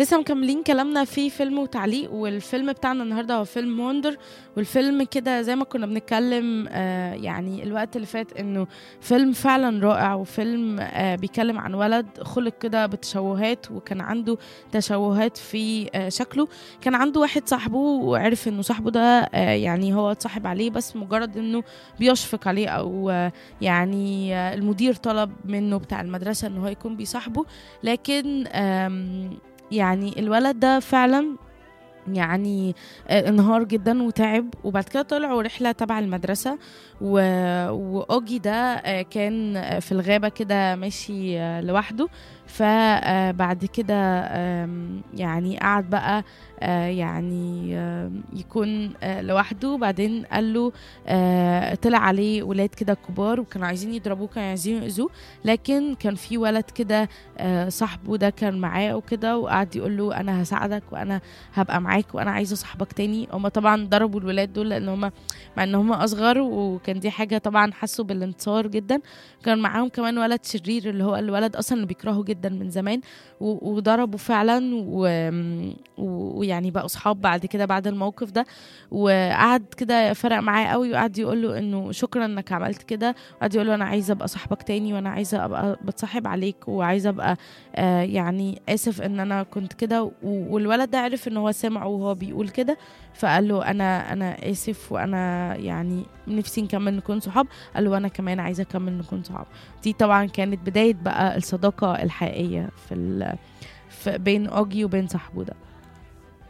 لسه مكملين كلامنا في فيلم وتعليق والفيلم بتاعنا النهارده هو فيلم وندر والفيلم كده زي ما كنا بنتكلم آه يعني الوقت اللي فات انه فيلم فعلا رائع وفيلم آه بيتكلم عن ولد خلق كده بتشوهات وكان عنده تشوهات في آه شكله كان عنده واحد صاحبه وعرف انه صاحبه ده آه يعني هو اتصاحب عليه بس مجرد انه بيشفق عليه او آه يعني آه المدير طلب منه بتاع المدرسه ان هو يكون بيصاحبه لكن آم يعني الولد ده فعلا يعني آه، انهار جدا وتعب وبعد كده طلعوا رحله تبع المدرسه و... واوجي ده آه، كان آه، في الغابه كده ماشي آه، لوحده فبعد كده آم، يعني قعد بقى آه، يعني آم، يكون آه، لوحده بعدين قال له آه، طلع عليه ولاد كده كبار وكانوا عايزين يضربوه كانوا عايزين يأذوه لكن كان في ولد كده آه، صاحبه ده كان معاه وكده وقعد يقول له انا هساعدك وانا هبقى معاك وانا عايزه صاحبك تاني هما طبعا ضربوا الولاد دول لان هما مع ان هما اصغر وكان دي حاجه طبعا حسوا بالانتصار جدا كان معاهم كمان ولد شرير اللي هو الولد اصلا اللي بيكرهه جدا من زمان و- وضربوا فعلا و- و- ويعني بقوا صحاب بعد كده بعد الموقف ده وقعد كده فرق معاه قوي وقعد يقول له انه شكرا انك عملت كده وقعد يقول له انا عايزه ابقى صاحبك تاني وانا عايزه ابقى بتصاحب عليك وعايزه ابقى آه يعني اسف ان انا كنت كده و- والولد ده عرف ان هو سمعه وهو بيقول كده فقال له انا انا اسف وانا يعني نفسي نكمل نكون صحاب قال له انا كمان عايزه اكمل نكون صحاب دي طبعا كانت بدايه بقى الصداقه الحقيقيه في, ال- في بين اوجي وبين صاحبه ده